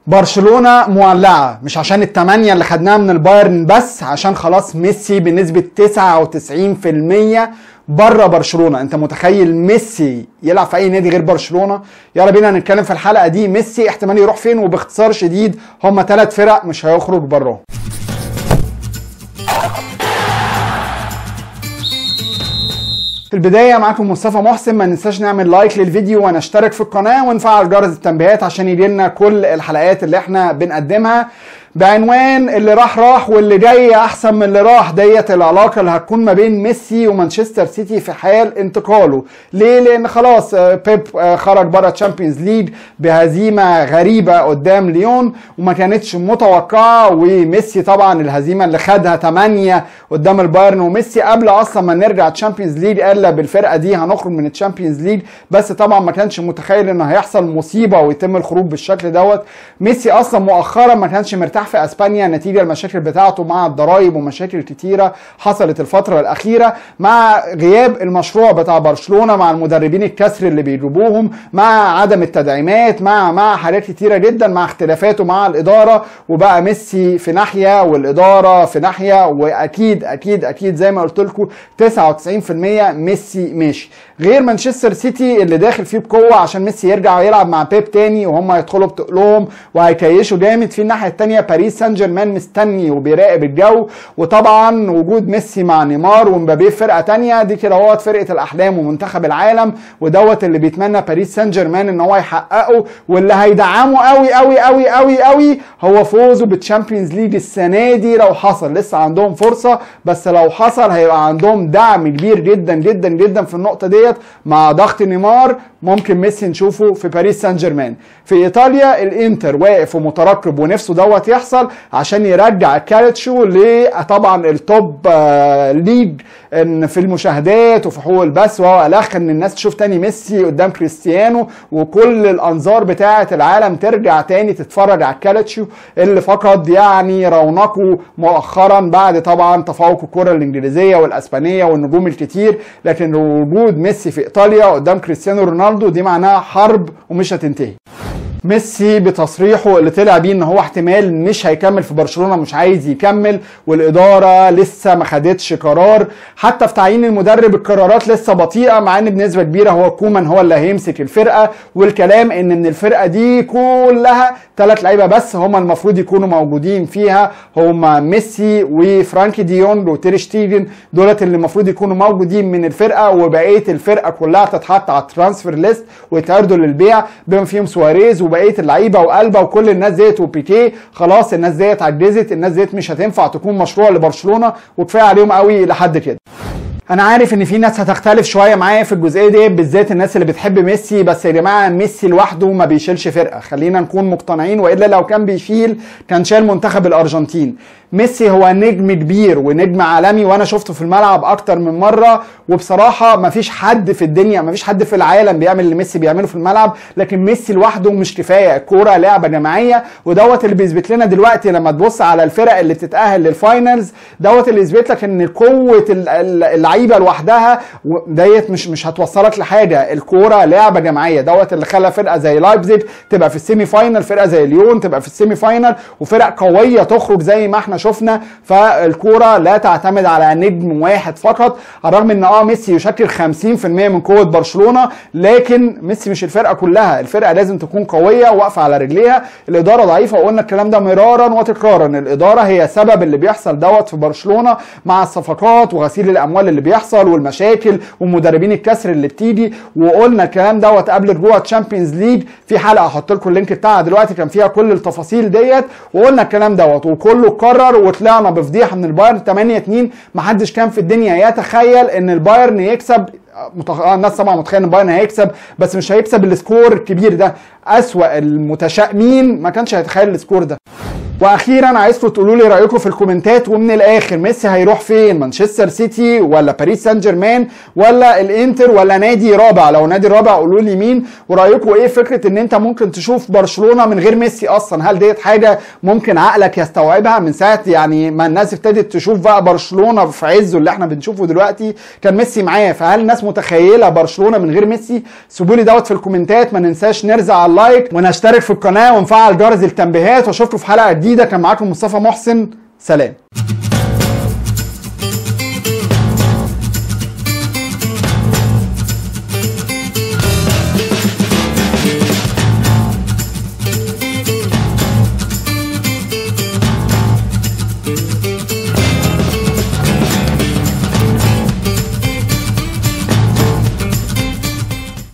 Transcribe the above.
برشلونة مولعة مش عشان التمانية اللي خدناها من البايرن بس عشان خلاص ميسي بنسبة 99% بره برشلونة انت متخيل ميسي يلعب في اي نادي غير برشلونة يلا بينا نتكلم في الحلقة دي ميسي احتمال يروح فين وباختصار شديد هما ثلاث فرق مش هيخرج براهم في البداية معاكم مصطفى محسن ما ننساش نعمل لايك للفيديو ونشترك في القناة ونفعل جرس التنبيهات عشان يجيلنا كل الحلقات اللي احنا بنقدمها بعنوان اللي راح راح واللي جاي احسن من اللي راح ديت العلاقه اللي هتكون ما بين ميسي ومانشستر سيتي في حال انتقاله ليه لان خلاص بيب خرج بره تشامبيونز ليج بهزيمه غريبه قدام ليون وما كانتش متوقعه وميسي طبعا الهزيمه اللي خدها 8 قدام البايرن وميسي قبل اصلا ما نرجع تشامبيونز ليج قال بالفرقه دي هنخرج من التشامبيونز ليج بس طبعا ما كانش متخيل ان هيحصل مصيبه ويتم الخروج بالشكل دوت ميسي اصلا مؤخرا ما كانش مرتاح في اسبانيا نتيجه المشاكل بتاعته مع الضرايب ومشاكل كتيره حصلت الفتره الاخيره مع غياب المشروع بتاع برشلونه مع المدربين الكسر اللي بيجيبوهم مع عدم التدعيمات مع مع حاجات كتيره جدا مع اختلافاته مع الاداره وبقى ميسي في ناحيه والاداره في ناحيه واكيد اكيد اكيد زي ما قلت لكم 99% ميسي ماشي غير مانشستر سيتي اللي داخل فيه بقوه عشان ميسي يرجع يلعب مع بيب تاني وهم يدخلوا بتقلهم وهيكيشوا جامد في الناحيه الثانيه باريس سان جيرمان مستني وبيراقب الجو وطبعا وجود ميسي مع نيمار ومبابي في فرقه تانية دي كده هو فرقه الاحلام ومنتخب العالم ودوت اللي بيتمنى باريس سان جيرمان ان هو يحققه واللي هيدعمه قوي قوي قوي قوي قوي هو فوزه بالتشامبيونز ليج السنه دي لو حصل لسه عندهم فرصه بس لو حصل هيبقى عندهم دعم كبير جدا جدا جدا في النقطه ديت مع ضغط نيمار ممكن ميسي نشوفه في باريس سان جيرمان في ايطاليا الانتر واقف ومترقب ونفسه دوت يحصل عشان يرجع كالتشو لطبعا التوب ليج ان في المشاهدات وفي حقوق البث وهو الاخ ان الناس تشوف تاني ميسي قدام كريستيانو وكل الانظار بتاعه العالم ترجع تاني تتفرج على كالتشو اللي فقد يعني رونقه مؤخرا بعد طبعا تفوق الكره الانجليزيه والاسبانيه والنجوم الكتير لكن وجود ميسي في ايطاليا قدام كريستيانو رونالدو دي معناها حرب ومش هتنتهي ميسي بتصريحه اللي طلع بيه ان هو احتمال مش هيكمل في برشلونه مش عايز يكمل والاداره لسه ما خدتش قرار حتى في تعيين المدرب القرارات لسه بطيئه مع ان بنسبه كبيره هو كومان هو اللي هيمسك الفرقه والكلام ان من الفرقه دي كلها ثلاث لعيبه بس هم المفروض يكونوا موجودين فيها هم ميسي وفرانكي ديونج وتير شتيجن دولت اللي المفروض يكونوا موجودين من الفرقه وبقيه الفرقه كلها تتحط على الترانسفير ليست ويتعرضوا للبيع بما فيهم سواريز وبقيه اللعيبه وقلبه وكل الناس ديت وبيكيه خلاص الناس ديت عجزت الناس ديت مش هتنفع تكون مشروع لبرشلونه وكفايه عليهم قوي لحد كده انا عارف ان في ناس هتختلف شويه معايا في الجزئيه دي بالذات الناس اللي بتحب ميسي بس يا جماعه ميسي لوحده ما بيشيلش فرقه خلينا نكون مقتنعين والا لو كان بيشيل كان شال منتخب الارجنتين ميسي هو نجم كبير ونجم عالمي وانا شفته في الملعب اكتر من مره وبصراحه ما فيش حد في الدنيا ما فيش حد في العالم بيعمل اللي ميسي بيعمله في الملعب لكن ميسي لوحده مش كفايه الكوره لعبه جماعيه ودوت اللي بيثبت لنا دلوقتي لما تبص على الفرق اللي بتتاهل للفاينلز دوت اللي يثبت لك ان قوه اللعيبه لوحدها ديت مش مش هتوصلك لحاجه الكوره لعبه جماعيه دوت اللي خلى فرقه زي لايبزيج تبقى في السيمي فاينل فرقه زي ليون تبقى في السيمي فاينل وفرق قويه تخرج زي ما احنا شفنا فالكوره لا تعتمد على نجم واحد فقط على الرغم ان اه ميسي يشكل 50% من قوه برشلونه لكن ميسي مش الفرقه كلها الفرقه لازم تكون قويه واقفه على رجليها الاداره ضعيفه وقلنا الكلام ده مرارا وتكرارا الاداره هي سبب اللي بيحصل دوت في برشلونه مع الصفقات وغسيل الاموال اللي بيحصل والمشاكل ومدربين الكسر اللي بتيجي وقلنا الكلام دوت قبل رجوع تشامبيونز ليج في حلقه هحط لكم اللينك بتاعها دلوقتي كان فيها كل التفاصيل ديت وقلنا الكلام دوت وكله اتكرر وطلعنا بفضيحه من البايرن 8 2 محدش كان في الدنيا يتخيل ان البايرن يكسب متخ... الناس طبعا متخيل ان البايرن هيكسب بس مش هيكسب السكور الكبير ده اسوأ المتشائمين ما كانش هيتخيل السكور ده واخيرا عايزكم تقولوا لي رايكم في الكومنتات ومن الاخر ميسي هيروح فين مانشستر سيتي ولا باريس سان جيرمان ولا الانتر ولا نادي رابع لو نادي رابع قولوا لي مين ورايكم ايه فكره ان انت ممكن تشوف برشلونه من غير ميسي اصلا هل ديت حاجه ممكن عقلك يستوعبها من ساعه يعني ما الناس ابتدت تشوف بقى برشلونه في عزه اللي احنا بنشوفه دلوقتي كان ميسي معاه فهل الناس متخيله برشلونه من غير ميسي سيبوا لي دوت في الكومنتات ما ننساش نرزع على اللايك ونشترك في القناه ونفعل جرس التنبيهات واشوفكم في حلقه جديده كان معاكم مصطفى محسن سلام